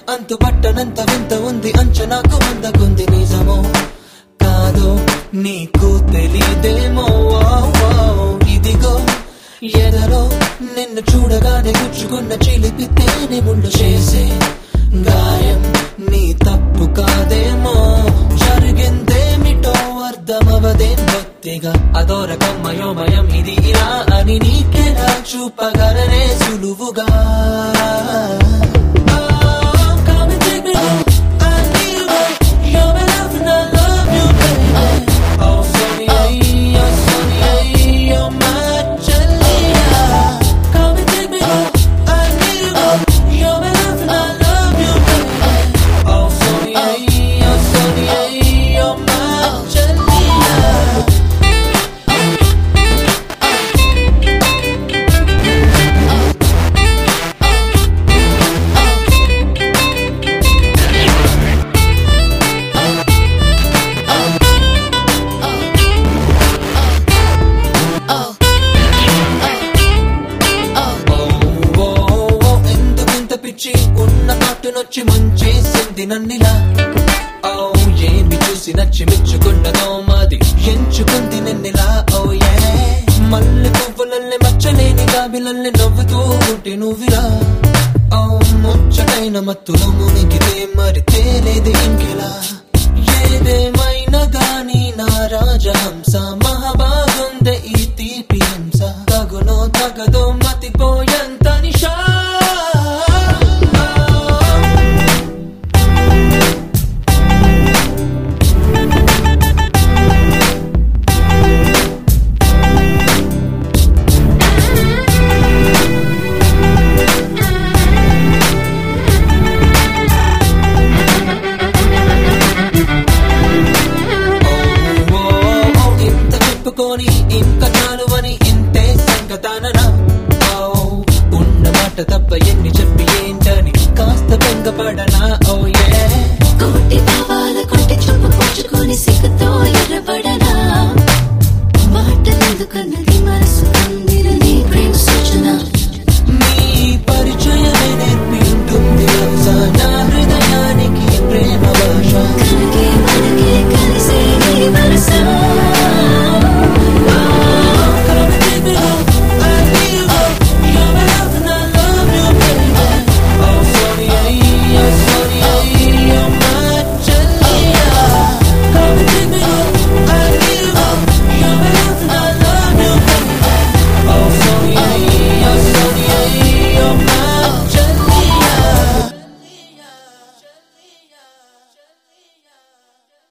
అంతు పట్టనంత వింత ఉంది అంచనాకు అందకుంది నిజమో కాదో నీకు తెలియదేమో వావ్ వావ్. ఇదిగో ఎదలో నిన్ను చూడగానే గుచ్చుకున్న చిలిపి తేనె ముళ్ళు చేసే గాయం నీ తప్పు కాదేమో జరిగిందేమిటో అర్థమవదేం భక్తిగా అదోరకమ్మయోమయం ఇది ఇలా అని నీకెలా చూపగలనే సులువుగా Oh, come and take me home. I need you, babe. You're my love and I love you, baby. Oh, Sonia, oh, Sonia, you're my Jalila. Come and take me home. I need you, babe. You're my love and I love you, baby. Oh, Sonia, oh, Sonia, you're my Jalila. ఓ, ఓ, ఓ, ఎందుకింత పిచ్చి ఉన్న పాటునొచ్చి ముంచేసింది నన్నిలా ఓ ఏమి చూసి నచ్చి మెచ్చుకున్నదో మాది ఎంచుకుంది నిన్నిలా ఓ ఏ మల్లె పువ్వులల్లే మచ్చలేని గాబిలల్లే నవ్వుతూ ఉంటే నువ్విలా ఓ ముచ్చటైన మత్తులో మునిగితే మరి తేలేది ఇంకెలా ఏదేమైనా గాని నా రాజహంస మహాబాగుందే ఈ తీపి హింస తగునో తగదో మతిపోయంత నిషా ఓ, ఓ, ఇంత చెప్పుకొని ఇంకా చాలువని ఇంతే సంగతాననా ఓ ఉన్న మాట తప్ప ఎన్ని చెప్పి ఏంటని కాస్త బెంగపడనా ఓ ఏ కోటి భావాల కొంటి చూపు పుచ్చుకొని సిగ్గుతో ఎర్రబడనా మాటలెందుకన్నది మనసు కందిన నీ ప్రేమ సూచన